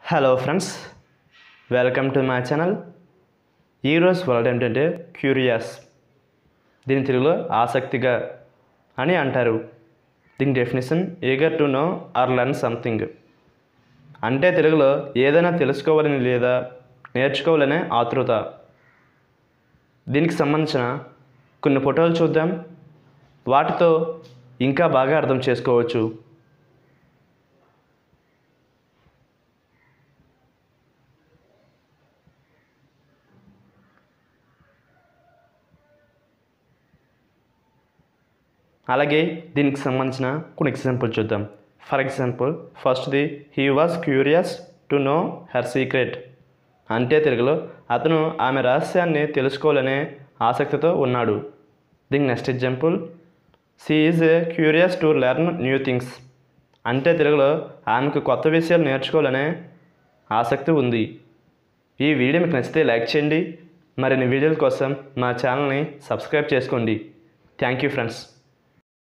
hello friends welcome to my channel ఈరోజు word ఏంటంటే curious దీని తెలుగులో ఆసక్తిగా అని అంటారు దీని definition eager to know or learn something అంటే తెలుగులో ఏదైనా తెలుసుకోవాలని లేదా నేర్చుకోవాలనే ఆతృత దీనికి సంబంధించిన కొన్ని ఫోటోలు చూద్దాం వాటితో ఇంకా బాగా అర్థం చేసుకోవచ్చు అలాగే దీనికి సంబంధించిన కొన్ని ఎగ్జాంపుల్ చూద్దాం ఫర్ ఎగ్జాంపుల్ ఫస్ట్ది he was curious to know her secret అంటే తెలుగులో అతను ఆమె రహస్యాన్ని తెలుసుకోవాలనే ఆసక్తితో ఉన్నాడు దీనికి next example she is a curious to learn new things అంటే తెలుగులో ఆమెకు కొత్త విషయాలు నేర్చుకోవాలనే ఆసక్తి ఉంది ఈ వీడియో మీకు నచ్చితే లైక్ చేయండి మరిన్ని వీడియోల కోసం మా ఛానల్ని సబ్స్క్రైబ్ చేసుకోండి థ్యాంక్ యూ ఫ్రెండ్స్